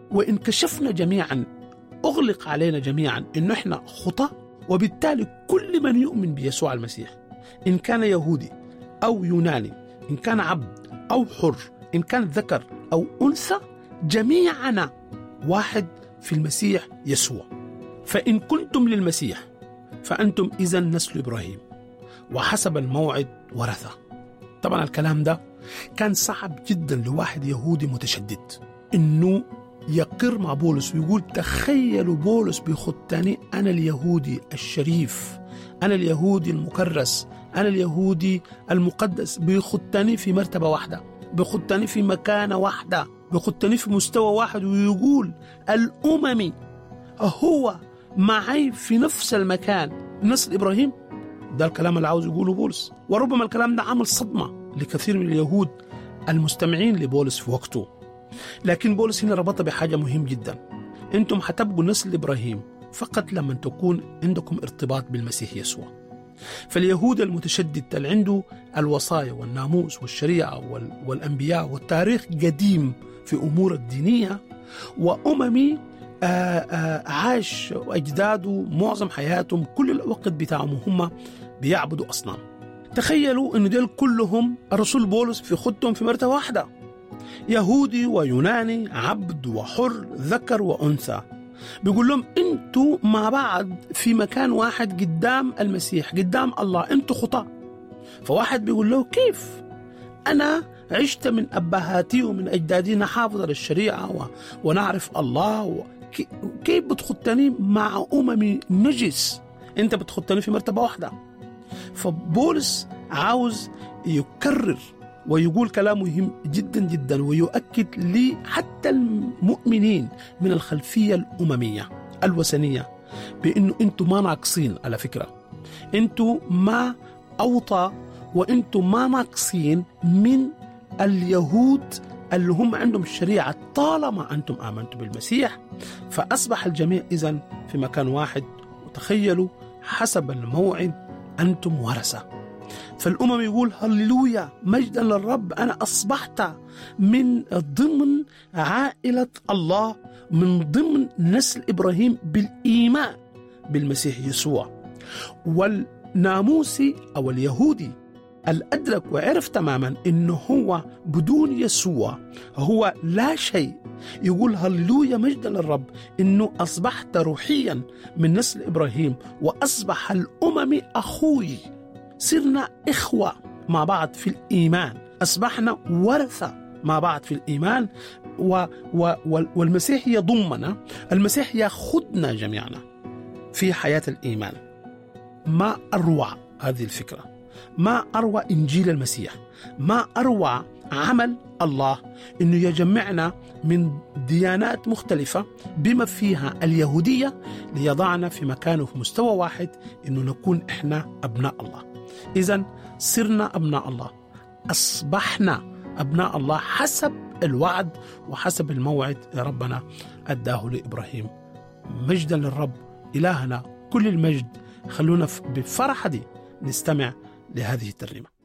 وإن كشفنا جميعا أغلق علينا جميعا إنه إحنا خطأ وبالتالي كل من يؤمن بيسوع المسيح إن كان يهودي أو يوناني إن كان عبد أو حر إن كان ذكر أو أنثى جميعنا واحد في المسيح يسوع فإن كنتم للمسيح فأنتم إذا نسل إبراهيم وحسب الموعد ورثة طبعا الكلام ده كان صعب جدا لواحد يهودي متشدد انه يقر مع بولس ويقول تخيلوا بولس بيخطني انا اليهودي الشريف انا اليهودي المكرس انا اليهودي المقدس بيخطني في مرتبه واحده بيخطني في مكانه واحده بيخطني في مستوى واحد ويقول الاممي هو معي في نفس المكان نسل ابراهيم ده الكلام اللي عاوز يقوله بولس وربما الكلام ده عمل صدمه لكثير من اليهود المستمعين لبولس في وقته لكن بولس هنا ربطها بحاجه مهم جدا انتم حتبقوا نسل ابراهيم فقط لما تكون عندكم ارتباط بالمسيح يسوع فاليهود المتشدد اللي عنده الوصايا والناموس والشريعه وال- والانبياء والتاريخ قديم في امور الدينيه واممي آه، آه، عاش اجداده معظم حياتهم كل الوقت بتاعهم هم بيعبدوا اصنام تخيلوا انه دول كلهم الرسول بولس في خدتهم في مرتبه واحده يهودي ويوناني عبد وحر ذكر وانثى بيقول لهم انتوا مع بعض في مكان واحد قدام المسيح قدام الله انتوا خطاة فواحد بيقول له كيف انا عشت من ابهاتي ومن اجدادي نحافظ على الشريعه و... ونعرف الله و... كي- كيف بتخطني مع اممي نجس انت بتخطني في مرتبه واحده فبولس عاوز يكرر ويقول كلام مهم جدا جدا ويؤكد لي حتى المؤمنين من الخلفيه الامميه الوثنيه بانه انتم ما ناقصين على فكره انتم ما اوطى وانتم ما ناقصين من اليهود اللي هم عندهم الشريعه طالما انتم امنتم بالمسيح فاصبح الجميع اذا في مكان واحد وتخيلوا حسب الموعد انتم ورثه فالامم يقول هللويا مجدا للرب انا اصبحت من ضمن عائله الله من ضمن نسل ابراهيم بالايمان بالمسيح يسوع والناموسي او اليهودي الأدرك وعرف تماما انه هو بدون يسوع هو لا شيء يقول هللويا مجدا للرب انه اصبحت روحيا من نسل ابراهيم واصبح الامم اخوي صرنا إخوة مع بعض في الإيمان أصبحنا ورثة مع بعض في الإيمان و و وال- والمسيح يضمنا المسيح ياخذنا جميعنا في حياة الإيمان ما أروع هذه الفكرة ما أروع إنجيل المسيح ما أروع عمل الله أنه يجمعنا من ديانات مختلفة بما فيها اليهودية ليضعنا في مكان وفي مستوى واحد أنه نكون إحنا أبناء الله إذا صرنا أبناء الله أصبحنا أبناء الله حسب الوعد وحسب الموعد ربنا أداه لإبراهيم مجدا للرب إلهنا كل المجد خلونا ف- بفرحة دي نستمع لهذه الترنيمة